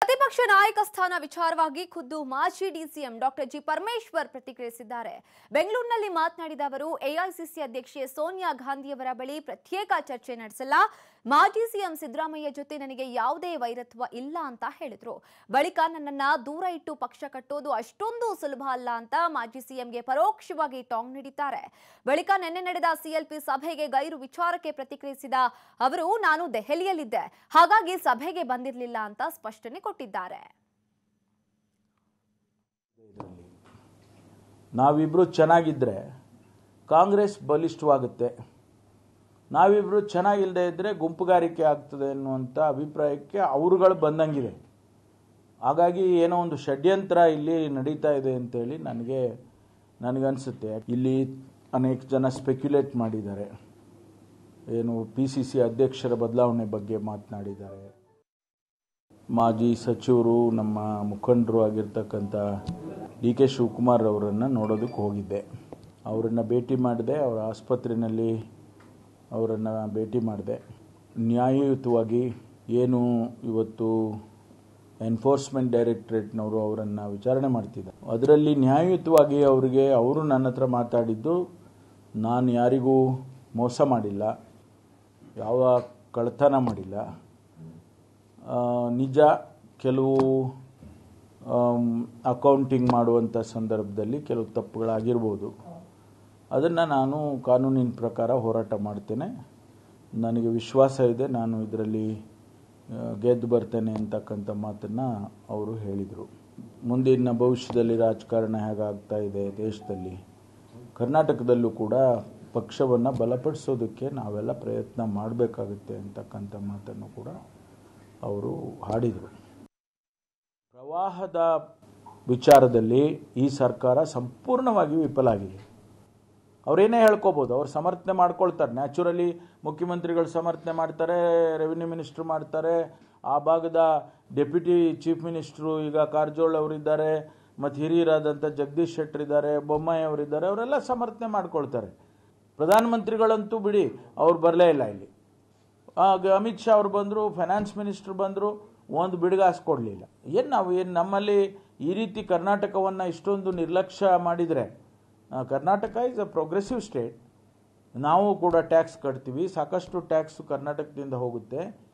ಪ್ರತಿಪಕ್ಷ ನಾಯಕ ಸ್ಥಾನ ವಿಚಾರವಾಗಿ ಖುದ್ದು ಮಾಜಿ ಡಿಸಿಎಂ ಡಾಕ್ಟರ್ ಜಿ ಪರಮೇಶ್ವರ್ ಪ್ರತಿಕ್ರಿಯಿಸಿದ್ದಾರೆ ಬೆಂಗಳೂರಿನಲ್ಲಿ ಮಾತನಾಡಿದ ಅವರು ಎಐಸಿಸಿ ಅಧ್ಯಕ್ಷೆ ಸೋನಿಯಾ ಗಾಂಧಿಯವರ ಬಳಿ ಪ್ರತ್ಯೇಕ ಚರ್ಚೆ ನಡೆಸಲ್ಲ ಮಾಜಿ ಸಿಎಂ ಸಿದ್ದರಾಮಯ್ಯ ಜೊತೆ ನನಗೆ ಯಾವುದೇ ವೈರತ್ವ ಇಲ್ಲ ಅಂತ ಹೇಳಿದ್ರು ಬಳಿಕ ನನ್ನನ್ನ ದೂರ ಇಟ್ಟು ಪಕ್ಷ ಕಟ್ಟೋದು ಅಷ್ಟೊಂದು ಸುಲಭ ಅಲ್ಲ ಅಂತ ಮಾಜಿ ಸಿಎಂಗೆ ಪರೋಕ್ಷವಾಗಿ ಟಾಂಗ್ ನೀಡಿದ್ದಾರೆ ಬಳಿಕ ನಿನ್ನೆ ನಡೆದ ಸಿಎಲ್ಪಿ ಸಭೆಗೆ ಗೈರು ವಿಚಾರಕ್ಕೆ ಪ್ರತಿಕ್ರಿಯಿಸಿದ ಅವರು ನಾನು ದೆಹಲಿಯಲ್ಲಿದ್ದೆ ಹಾಗಾಗಿ ಸಭೆಗೆ ಬಂದಿರಲಿಲ್ಲ ಅಂತ ಸ್ಪಷ್ಟನೆ ಕೊಟ್ಟಿದ್ದಾರೆ ನಾವಿಬ್ಬರು ಚೆನ್ನಾಗಿದ್ದರೆ ಕಾಂಗ್ರೆಸ್ ಬಲಿಷ್ಠವಾಗುತ್ತೆ ನಾವಿಬ್ಬರು ಚೆನ್ನಾಗಿಲ್ಲದೆ ಇದ್ದರೆ ಗುಂಪುಗಾರಿಕೆ ಆಗ್ತದೆ ಅನ್ನುವಂಥ ಅಭಿಪ್ರಾಯಕ್ಕೆ ಅವರುಗಳು ಬಂದಂಗಿದೆ ಹಾಗಾಗಿ ಏನೋ ಒಂದು ಷಡ್ಯಂತ್ರ ಇಲ್ಲಿ ನಡೀತಾ ಇದೆ ಅಂತೇಳಿ ನನಗೆ ನನಗನ್ಸುತ್ತೆ ಇಲ್ಲಿ ಅನೇಕ ಜನ ಸ್ಪೆಕ್ಯುಲೇಟ್ ಮಾಡಿದ್ದಾರೆ ಏನು ಪಿ ಸಿ ಸಿ ಅಧ್ಯಕ್ಷರ ಬದಲಾವಣೆ ಬಗ್ಗೆ ಮಾತನಾಡಿದ್ದಾರೆ ಮಾಜಿ ಸಚಿವರು ನಮ್ಮ ಮುಖಂಡರು ಆಗಿರ್ತಕ್ಕಂಥ ಡಿ ಕೆ ಶಿವಕುಮಾರ್ ಅವರನ್ನು ನೋಡೋದಕ್ಕೆ ಹೋಗಿದ್ದೆ ಅವರನ್ನು ಭೇಟಿ ಮಾಡಿದೆ ಅವರ ಆಸ್ಪತ್ರೆಯಲ್ಲಿ ಅವರನ್ನು ಭೇಟಿ ಮಾಡಿದೆ ನ್ಯಾಯಯುತವಾಗಿ ಏನು ಇವತ್ತು ಎನ್ಫೋರ್ಸ್ಮೆಂಟ್ ಡೈರೆಕ್ಟರೇಟ್ನವರು ಅವರನ್ನು ವಿಚಾರಣೆ ಮಾಡ್ತಿದ್ದಾರೆ ಅದರಲ್ಲಿ ನ್ಯಾಯಯುತವಾಗಿ ಅವರಿಗೆ ಅವರು ನನ್ನ ಹತ್ರ ಮಾತಾಡಿದ್ದು ನಾನು ಯಾರಿಗೂ ಮೋಸ ಮಾಡಿಲ್ಲ ಯಾವ ಕಳ್ತನ ಮಾಡಿಲ್ಲ ಆ, ನಿಜ ಕೆಲವು ಅಕೌಂಟಿಂಗ್ ಮಾಡುವಂಥ ಸಂದರ್ಭದಲ್ಲಿ ಕೆಲವು ತಪ್ಪುಗಳಾಗಿರ್ಬೋದು ಅದನ್ನು ನಾನು ಕಾನೂನಿನ ಪ್ರಕಾರ ಹೋರಾಟ ಮಾಡ್ತೇನೆ ನನಗೆ ವಿಶ್ವಾಸ ಇದೆ ನಾನು ಇದರಲ್ಲಿ ಆ, ಗೆದ್ದು ಬರ್ತೇನೆ ಅಂತಕ್ಕಂಥ ಮಾತನ್ನು ಅವರು ಹೇಳಿದರು ಮುಂದಿನ ಭವಿಷ್ಯದಲ್ಲಿ ರಾಜಕಾರಣ ಹೇಗಾಗ್ತಾ ಇದೆ ದೇಶದಲ್ಲಿ ಕರ್ನಾಟಕದಲ್ಲೂ ಕೂಡ ಪಕ್ಷವನ್ನು ಬಲಪಡಿಸೋದಕ್ಕೆ ನಾವೆಲ್ಲ ಪ್ರಯತ್ನ ಮಾಡಬೇಕಾಗುತ್ತೆ ಅಂತಕ್ಕಂಥ ಮಾತನ್ನು ಕೂಡ ಅವರು ಹಾಡಿದರು ಪ್ರವಾಹದ ವಿಚಾರದಲ್ಲಿ ಈ ಸರ್ಕಾರ ಸಂಪೂರ್ಣವಾಗಿ ವಿಫಲ ಆಗಿದೆ ಅವರೇನೇ ಹೇಳ್ಕೋಬೋದು ಅವ್ರು ಸಮರ್ಥನೆ ಮಾಡ್ಕೊಳ್ತಾರೆ ನ್ಯಾಚುರಲಿ ಮುಖ್ಯಮಂತ್ರಿಗಳು ಸಮರ್ಥನೆ ಮಾಡ್ತಾರೆ ರೆವಿನ್ಯೂ ಮಿನಿಸ್ಟ್ರು ಮಾಡ್ತಾರೆ ಆ ಭಾಗದ ಡೆಪ್ಯೂಟಿ ಚೀಫ್ ಮಿನಿಸ್ಟ್ರು ಈಗ ಕಾರಜೋಳ್ ಅವರಿದ್ದಾರೆ ಮತ್ತು ಹಿರಿಯರಾದಂಥ ಜಗದೀಶ್ ಶೆಟ್ಟರ್ ಇದ್ದಾರೆ ಬೊಮ್ಮಾಯಿ ಅವರಿದ್ದಾರೆ ಅವರೆಲ್ಲ ಸಮರ್ಥನೆ ಮಾಡ್ಕೊಳ್ತಾರೆ ಪ್ರಧಾನಮಂತ್ರಿಗಳಂತೂ ಬಿಡಿ ಅವ್ರು ಬರಲೇ ಇಲ್ಲ ಇಲ್ಲಿ ಆಗ ಅಮಿತ್ ಶಾ ಅವ್ರು ಬಂದರು ಫೈನಾನ್ಸ್ ಮಿನಿಸ್ಟರ್ ಬಂದರು ಒಂದು ಬಿಡುಗಾಸು ಕೊಡಲಿಲ್ಲ ಏನು ನಾವು ಏನು ನಮ್ಮಲ್ಲಿ ಈ ರೀತಿ ಕರ್ನಾಟಕವನ್ನು ಇಷ್ಟೊಂದು ನಿರ್ಲಕ್ಷ್ಯ ಮಾಡಿದರೆ ಆ, Karnataka is a progressive state ನಾವು ಕೂಡ ಟ್ಯಾಕ್ಸ್ ಕಟ್ತೀವಿ ಸಾಕಷ್ಟು ಟ್ಯಾಕ್ಸ್ ಕರ್ನಾಟಕದಿಂದ ಹೋಗುತ್ತೆ